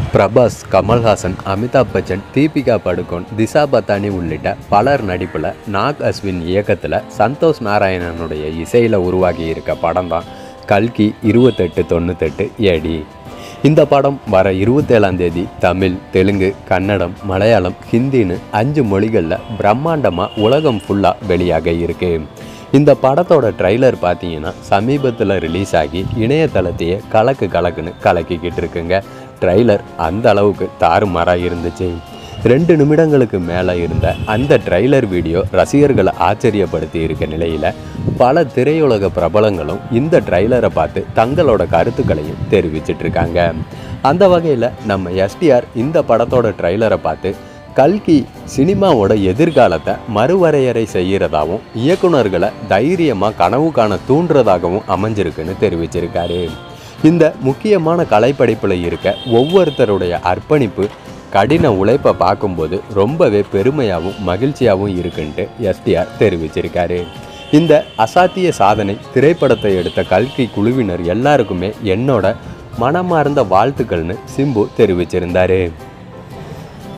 பிரபாஸ் கமல்ஹாசன் அமிதாப் பச்சன் தீபிகா படுகோன் திசா பத்தானி உள்ளிட்ட பலர் நடிப்பில் நாக் அஸ்வின் இயக்கத்தில் சந்தோஷ் நாராயணனுடைய இசையில் உருவாகி இருக்க படம் தான் கல்கி இருபத்தெட்டு தொண்ணூத்தெட்டு ஏடி இந்த படம் வர இருபத்தேழாம் தேதி தமிழ் தெலுங்கு கன்னடம் மலையாளம் ஹிந்தின்னு அஞ்சு மொழிகளில் பிரம்மாண்டமாக உலகம் ஃபுல்லாக வெளியாக இருக்கு இந்த படத்தோட ட்ரைலர் பார்த்தீங்கன்னா சமீபத்தில் ரிலீஸ் ஆகி இணையதளத்தையே கலக்கு கலக்குன்னு கலக்கிக்கிட்டு இருக்குங்க ட்ரைலர் அந்த அளவுக்கு தாறுமாறாக இருந்துச்சு ரெண்டு நிமிடங்களுக்கு மேலே இருந்த அந்த ட்ரைலர் வீடியோ ரசிகர்களை ஆச்சரியப்படுத்தி இருக்க நிலையில் பல திரையுலக பிரபலங்களும் இந்த ட்ரைலரை பார்த்து தங்களோட கருத்துக்களையும் தெரிவிச்சிட்டு இருக்காங்க அந்த வகையில் நம்ம எஸ்டிஆர் இந்த படத்தோட ட்ரைலரை பார்த்து கல்கி சினிமாவோட எதிர்காலத்தை மறுவரையறை செய்கிறதாகவும் இயக்குனர்களை தைரியமாக கனவு காண தூண்டுறதாகவும் அமைஞ்சிருக்குன்னு தெரிவிச்சிருக்காரு இந்த முக்கியமான கலைப்படைப்பில் இருக்க ஒவ்வொருத்தருடைய அர்ப்பணிப்பு கடின உழைப்பை பார்க்கும்போது ரொம்பவே பெருமையாகவும் மகிழ்ச்சியாகவும் இருக்குன்ட்டு எஸ்டிஆர் தெரிவிச்சிருக்காரு இந்த அசாத்திய சாதனை திரைப்படத்தை எடுத்த கல்கி குழுவினர் எல்லாருக்குமே என்னோட மனமார்ந்த வாழ்த்துக்கள்னு சிம்பு தெரிவிச்சிருந்தாரு